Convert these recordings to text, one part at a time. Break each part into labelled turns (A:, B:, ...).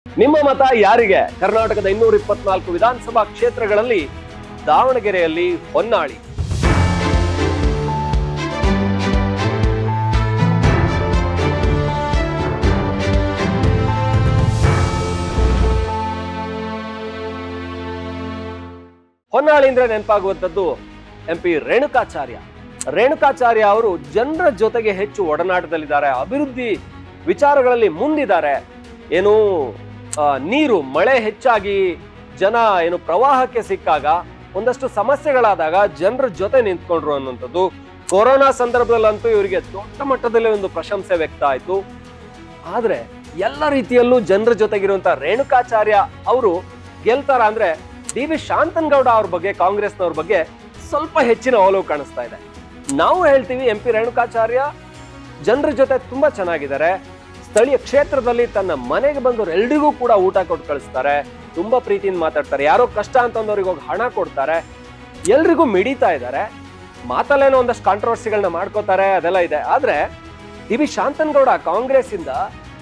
A: ನಿಮ್ಮ ಮತ ಯಾರಿಗೆ ಕರ್ನಾಟಕದ ಇನ್ನೂರ ಇಪ್ಪತ್ನಾಲ್ಕು ವಿಧಾನಸಭಾ ಕ್ಷೇತ್ರಗಳಲ್ಲಿ ದಾವಣಗೆರೆಯಲ್ಲಿ ಹೊನ್ನಾಳಿ ಹೊನ್ನಾಳಿ ಅಂದ್ರೆ ನೆನಪಾಗುವಂಥದ್ದು ಎಂ ಪಿ ರೇಣುಕಾಚಾರ್ಯ ರೇಣುಕಾಚಾರ್ಯ ಅವರು ಜನರ ಜೊತೆಗೆ ಹೆಚ್ಚು ಒಡನಾಟದಲ್ಲಿದ್ದಾರೆ ಅಭಿವೃದ್ಧಿ ವಿಚಾರಗಳಲ್ಲಿ ಮುಂದಿದ್ದಾರೆ ಏನು ಆ, ನೀರು ಮಳೆ ಹೆಚ್ಚಾಗಿ ಜನ ಏನು ಪ್ರವಾಹಕ್ಕೆ ಸಿಕ್ಕಾಗ ಒಂದಷ್ಟು ಸಮಸ್ಯೆಗಳಾದಾಗ ಜನರ ಜೊತೆ ನಿಂತ್ಕೊಂಡ್ರು ಅನ್ನುವಂಥದ್ದು ಕೊರೋನಾ ಸಂದರ್ಭದಲ್ಲಂತೂ ಇವರಿಗೆ ದೊಡ್ಡ ಮಟ್ಟದಲ್ಲಿ ಒಂದು ಪ್ರಶಂಸೆ ವ್ಯಕ್ತ ಆಯ್ತು ಆದ್ರೆ ಎಲ್ಲ ರೀತಿಯಲ್ಲೂ ಜನರ ಜೊತೆಗಿರುವಂತ ರೇಣುಕಾಚಾರ್ಯ ಅವರು ಗೆಲ್ತಾರ ಅಂದ್ರೆ ಡಿ ವಿ ಶಾಂತನಗೌಡ ಅವ್ರ ಬಗ್ಗೆ ಕಾಂಗ್ರೆಸ್ನವ್ರ ಬಗ್ಗೆ ಸ್ವಲ್ಪ ಹೆಚ್ಚಿನ ಒಲವು ಕಾಣಿಸ್ತಾ ಇದೆ ನಾವು ಹೇಳ್ತೀವಿ ಎಂ ಪಿ ರೇಣುಕಾಚಾರ್ಯ ಜನರ ಜೊತೆ ತುಂಬಾ ಚೆನ್ನಾಗಿದ್ದಾರೆ ಸ್ಥಳೀಯ ಕ್ಷೇತ್ರದಲ್ಲಿ ತನ್ನ ಮನೆಗೆ ಬಂದವರು ಎಲ್ರಿಗೂ ಕೂಡ ಊಟ ಕೊಟ್ಟು ಕಳಿಸ್ತಾರೆ ತುಂಬಾ ಪ್ರೀತಿಯಿಂದ ಮಾತಾಡ್ತಾರೆ ಯಾರೋ ಕಷ್ಟ ಅಂತಂದವ್ರಿಗೆ ಹೋಗಿ ಹಣ ಕೊಡ್ತಾರೆ ಎಲ್ರಿಗೂ ಮಿಡಿತಾ ಇದ್ದಾರೆ ಮಾತಲ್ಲೇನೋ ಒಂದಷ್ಟು ಕಾಂಟ್ರವರ್ಸಿಗಳನ್ನ ಮಾಡ್ಕೋತಾರೆ ಅದೆಲ್ಲ ಇದೆ ಆದ್ರೆ ಡಿ ವಿ ಶಾಂತನಗೌಡ ಕಾಂಗ್ರೆಸ್ ಇಂದ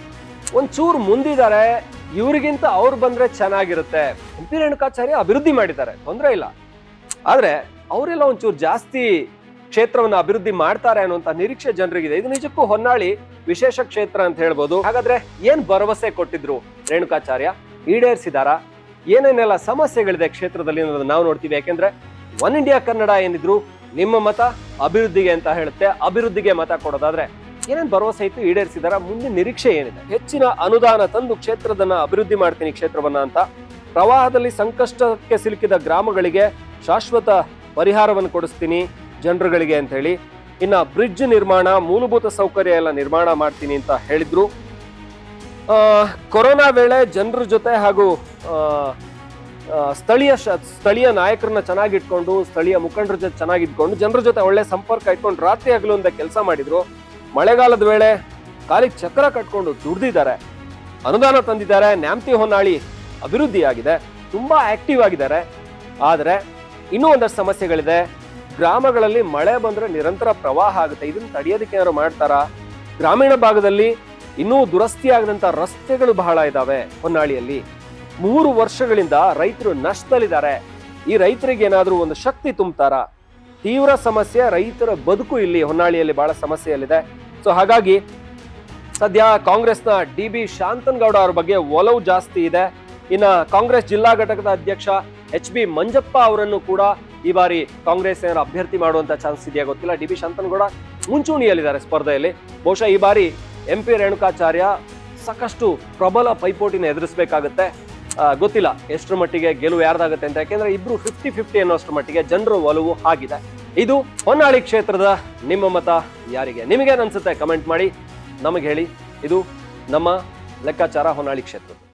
A: ಒಂಚೂರು ಮುಂದಿದ್ದಾರೆ ಇವ್ರಿಗಿಂತ ಅವ್ರು ಬಂದ್ರೆ ಚೆನ್ನಾಗಿರುತ್ತೆ ಎಂ ಪಿ ರೇಣುಕಾಚಾರ್ಯ ಅಭಿವೃದ್ಧಿ ಮಾಡಿದ್ದಾರೆ ತೊಂದರೆ ಇಲ್ಲ ಆದ್ರೆ ಅವರೆಲ್ಲ ಒಂಚೂರು ಜಾಸ್ತಿ ಕ್ಷೇತ್ರವನ್ನ ಅಭಿವೃದ್ಧಿ ಮಾಡ್ತಾರೆ ಅನ್ನುವಂತ ನಿರೀಕ್ಷೆ ಜನರಿಗಿದೆ ಇದು ನಿಜಕ್ಕೂ ಹೊನ್ನಾಳಿ ವಿಶೇಷ ಕ್ಷೇತ್ರ ಅಂತ ಹೇಳ್ಬೋದು ಹಾಗಾದ್ರೆ ಏನ್ ಭರವಸೆ ಕೊಟ್ಟಿದ್ರು ರೇಣುಕಾಚಾರ್ಯ ಈಡೇರಿಸಿದಾರ ಏನೇನೆಲ್ಲ ಸಮಸ್ಯೆಗಳಿದೆ ಕ್ಷೇತ್ರದಲ್ಲಿ ಅನ್ನೋದನ್ನ ನಾವು ನೋಡ್ತೀವಿ ಯಾಕೆಂದ್ರೆ ಒನ್ ಇಂಡಿಯಾ ಕನ್ನಡ ಏನಿದ್ರು ನಿಮ್ಮ ಮತ ಅಭಿವೃದ್ಧಿಗೆ ಅಂತ ಹೇಳುತ್ತೆ ಅಭಿವೃದ್ಧಿಗೆ ಮತ ಕೊಡೋದಾದ್ರೆ ಏನೇನ್ ಭರವಸೆ ಇತ್ತು ಈಡೇರಿಸಿದಾರ ಮುಂದಿನ ನಿರೀಕ್ಷೆ ಏನಿದೆ ಹೆಚ್ಚಿನ ಅನುದಾನ ತಂದು ಕ್ಷೇತ್ರದನ್ನ ಅಭಿವೃದ್ಧಿ ಮಾಡ್ತೀನಿ ಕ್ಷೇತ್ರವನ್ನ ಅಂತ ಪ್ರವಾಹದಲ್ಲಿ ಸಂಕಷ್ಟಕ್ಕೆ ಸಿಲುಕಿದ ಗ್ರಾಮಗಳಿಗೆ ಶಾಶ್ವತ ಪರಿಹಾರವನ್ನು ಕೊಡಿಸ್ತೀನಿ ಜನರುಗಳಿಗೆ ಅಂತ ಹೇಳಿ ಇನ್ನ ಬ್ರಿಡ್ಜ್ ನಿರ್ಮಾಣ ಮೂಲಭೂತ ಸೌಕರ್ಯ ಎಲ್ಲ ನಿರ್ಮಾಣ ಮಾಡ್ತೀನಿ ಅಂತ ಹೇಳಿದ್ರು ಆ, ಕೊರೋನಾ ವೇಳೆ ಜನರ ಜೊತೆ ಹಾಗೂ ಆ, ಆ, ಸ್ಥಳೀಯ ಶ- ಸ್ಥಳೀಯ ನಾಯಕರನ್ನ ಚೆನ್ನಾಗಿ ಇಟ್ಕೊಂಡು ಸ್ಥಳೀಯ ಮುಖಂಡರ ಜೊತೆ ಚೆನ್ನಾಗಿ ಇಟ್ಕೊಂಡು ಜನರ ಜೊತೆ ಒಳ್ಳೆ ಸಂಪರ್ಕ ಇಟ್ಕೊಂಡು ರಾತ್ರಿ ಹಗಲು ಅಂತ ಕೆಲಸ ಮಾಡಿದ್ರು ಮಳೆಗಾಲದ ವೇಳೆ ಕಾಲಿಗೆ ಚಕ್ರ ಕಟ್ಕೊಂಡು ದುಡ್ದಿದ್ದಾರೆ ಅನುದಾನ ತಂದಿದ್ದಾರೆ ನ್ಯಾಮ್ತಿ ಹೊನ್ನಾಳಿ ಅಭಿವೃದ್ಧಿಯಾಗಿದೆ ತುಂಬಾ ಆಕ್ಟಿವ್ ಆಗಿದ್ದಾರೆ ಆದರೆ ಇನ್ನೂ ಒಂದಷ್ಟು ಸಮಸ್ಯೆಗಳಿದೆ ಗ್ರಾಮಗಳಲ್ಲಿ ಮಳೆ ಬಂದ್ರೆ ನಿರಂತರ ಪ್ರವಾಹ ಆಗುತ್ತೆ ಇದನ್ನ ತಡೆಯೋದಕ್ಕೆ ಏನಾದ್ರು ಮಾಡ್ತಾರಾ ಗ್ರಾಮೀಣ ಭಾಗದಲ್ಲಿ ಇನ್ನೂ ದುರಸ್ತಿ ಆಗದಂತ ರಸ್ತೆಗಳು ಬಹಳ ಇದಾವೆ ಹೊನ್ನಾಳಿಯಲ್ಲಿ ಮೂರು ವರ್ಷಗಳಿಂದ ರೈತರು ನಷ್ಟದಲ್ಲಿದ್ದಾರೆ ಈ ರೈತರಿಗೆ ಏನಾದ್ರೂ ಒಂದು ಶಕ್ತಿ ತುಂಬ್ತಾರಾ ತೀವ್ರ ಸಮಸ್ಯೆ ರೈತರ ಬದುಕು ಇಲ್ಲಿ ಹೊನ್ನಾಳಿಯಲ್ಲಿ ಬಹಳ ಸಮಸ್ಯೆಯಲ್ಲಿದೆ ಸೊ ಹಾಗಾಗಿ ಸದ್ಯ ಕಾಂಗ್ರೆಸ್ನ ಡಿ ಬಿ ಶಾಂತನಗೌಡ ಅವ್ರ ಬಗ್ಗೆ ಒಲವು ಜಾಸ್ತಿ ಇದೆ ಇನ್ನ ಕಾಂಗ್ರೆಸ್ ಜಿಲ್ಲಾ ಘಟಕದ ಅಧ್ಯಕ್ಷ ಎಚ್ ಬಿ ಮಂಜಪ್ಪ ಅವರನ್ನು ಕೂಡ ಈ ಬಾರಿ ಕಾಂಗ್ರೆಸ್ ಏನಾದ್ರು ಅಭ್ಯರ್ಥಿ ಮಾಡುವಂತ ಚಾನ್ಸ್ ಇದೆಯಾ ಗೊತ್ತಿಲ್ಲ ಡಿ ಬಿ ಶಾಂತನಗೌಡ ಮುಂಚೂಣಿಯಲ್ಲಿದ್ದಾರೆ ಸ್ಪರ್ಧೆಯಲ್ಲಿ ಬಹುಶಃ ಈ ಬಾರಿ ಎಂ ಪಿ ರೇಣುಕಾಚಾರ್ಯ ಸಾಕಷ್ಟು ಪ್ರಬಲ ಪೈಪೋಟಿನ ಎದುರಿಸಬೇಕಾಗುತ್ತೆ ಗೊತ್ತಿಲ್ಲ ಎಷ್ಟರ ಮಟ್ಟಿಗೆ ಗೆಲುವು ಯಾರ್ದಾಗುತ್ತೆ ಅಂತ ಯಾಕೆಂದ್ರೆ ಇಬ್ರು ಫಿಫ್ಟಿ ಫಿಫ್ಟಿ ಅನ್ನೋಷ್ಟರ ಮಟ್ಟಿಗೆ ಜನರ ಒಲವು ಆಗಿದೆ ಇದು ಹೊನ್ನಾಳಿ ಕ್ಷೇತ್ರದ ನಿಮ್ಮ ಮತ ಯಾರಿಗೆ ನಿಮಗೇನು ಅನ್ಸುತ್ತೆ ಕಮೆಂಟ್ ಮಾಡಿ ನಮಗೆ ಹೇಳಿ ಇದು ನಮ್ಮ ಲೆಕ್ಕಾಚಾರ ಹೊನ್ನಾಳಿ ಕ್ಷೇತ್ರ